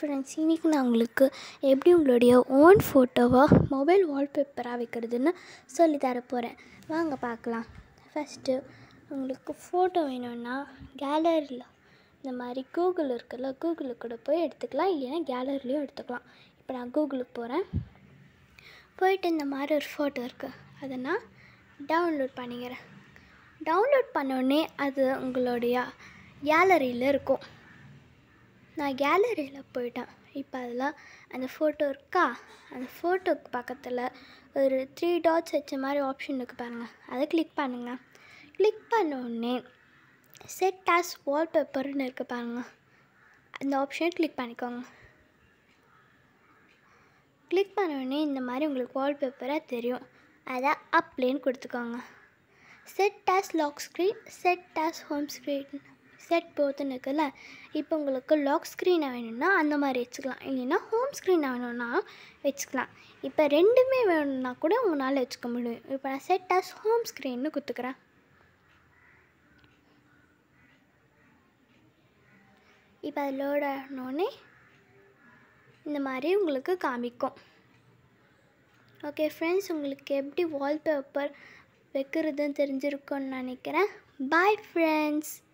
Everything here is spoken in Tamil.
ஃப்ரெண்ட்ஸ் இன்றைக்கி நான் உங்களுக்கு எப்படி உங்களுடைய ஓன் ஃபோட்டோவை மொபைல் வால்பேப்பராக வைக்கிறதுன்னு சொல்லி தர போகிறேன் வாங்க பார்க்கலாம் ஃபஸ்ட்டு உங்களுக்கு ஃபோட்டோ வேணும்னா கேலரியில் இந்த மாதிரி கூகுள் இருக்குல்ல கூகுளுக்கு கூட போய் எடுத்துக்கலாம் இல்லைன்னா கேலரிலையும் எடுத்துக்கலாம் இப்போ நான் கூகுளுக்கு போகிறேன் போயிட்டு இந்த மாதிரி ஒரு ஃபோட்டோ இருக்குது அதை நான் டவுன்லோட் பண்ணிக்கிறேன் டவுன்லோட் பண்ணோடனே அது உங்களுடைய கேலரியில் இருக்கும் நான் கேலரியில் போயிட்டேன் இப்போ அதில் அந்த ஃபோட்டோ இருக்கா அந்த ஃபோட்டோக்கு பக்கத்தில் ஒரு த்ரீ டாட்ஸ் வச்ச மாதிரி ஆப்ஷன் இருக்குது பாருங்கள் அதை கிளிக் பண்ணுங்கள் கிளிக் பண்ண உடனே செட் ஆஸ் வால்பேப்பர்னு இருக்குது பாருங்கள் அந்த ஆப்ஷனை கிளிக் பண்ணிக்கோங்க கிளிக் பண்ண உடனே இந்த மாதிரி உங்களுக்கு வால்பேப்பராக தெரியும் அதை அப்லேன்னு கொடுத்துக்கோங்க set as lock screen set as home screen set போத்துன்னு இருக்குல்ல இப்போ உங்களுக்கு லாக் ஸ்க்ரீனாக வேணும்னா அந்த மாதிரி வச்சுக்கலாம் இல்லைன்னா ஹோம் ஸ்க்ரீனாக வேணும்னா வச்சுக்கலாம் இப்போ ரெண்டுமே வேணும்னா கூட உங்களால் வச்சுக்க முடியும் இப்போ நான் செட் ஆஸ் ஹோம் ஸ்க்ரீன்னு கொடுத்துக்கிறேன் இப்போ அது லோட் ஆனோடனே இந்த மாதிரி உங்களுக்கு காமிக்கும் ஓகே ஃப்ரெண்ட்ஸ் உங்களுக்கு எப்படி வால்பேப்பர் வைக்கிறதுன்னு தெரிஞ்சிருக்கும்னு நினைக்கிறேன் பாய் ஃப்ரெண்ட்ஸ்